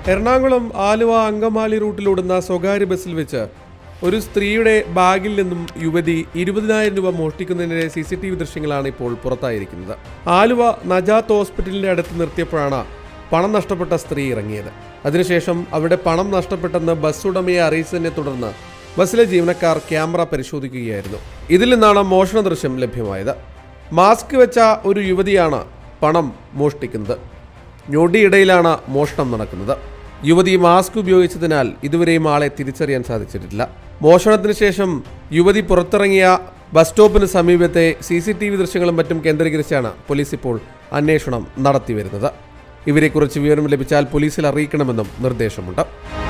എറണാകുളം ആലുവ അങ്കമാലി റൂട്ടിലോടുന്ന സ്വകാര്യ ബസ്സിൽ വെച്ച് ഒരു സ്ത്രീയുടെ ബാഗിൽ നിന്നും യുവതി ഇരുപതിനായിരം രൂപ മോഷ്ടിക്കുന്നതിന്റെ സി സി ടി വി ദൃശ്യങ്ങളാണ് ഇപ്പോൾ പുറത്തായിരിക്കുന്നത് ആലുവ നജാത്ത് ഹോസ്പിറ്റലിന്റെ അടുത്ത് നിർത്തിയപ്പോഴാണ് പണം നഷ്ടപ്പെട്ട സ്ത്രീ ഇറങ്ങിയത് അതിനുശേഷം അവിടെ പണം നഷ്ടപ്പെട്ടെന്ന് ബസ് ഉടമയെ അറിയിച്ചതിനെ തുടർന്ന് ബസ്സിലെ ജീവനക്കാർ ക്യാമറ പരിശോധിക്കുകയായിരുന്നു ഇതിൽ നിന്നാണ് മോഷണ ദൃശ്യം ലഭ്യമായത് മാസ്ക് വെച്ച ഒരു യുവതിയാണ് പണം മോഷ്ടിക്കുന്നത് ഞൊടിയിടയിലാണ് മോഷണം നടക്കുന്നത് യുവതി മാസ്ക് ഉപയോഗിച്ചതിനാൽ ഇതുവരെയും ആളെ തിരിച്ചറിയാൻ സാധിച്ചിട്ടില്ല മോഷണത്തിന് ശേഷം യുവതി പുറത്തിറങ്ങിയ ബസ് സ്റ്റോപ്പിന് സമീപത്തെ സി സി ടി വി ദൃശ്യങ്ങളും മറ്റും കേന്ദ്രീകരിച്ചാണ് പോലീസ് ഇപ്പോൾ അന്വേഷണം നടത്തിവരുന്നത് ഇവരെക്കുറിച്ച് വിവരം ലഭിച്ചാൽ പോലീസിൽ അറിയിക്കണമെന്നും നിർദ്ദേശമുണ്ട്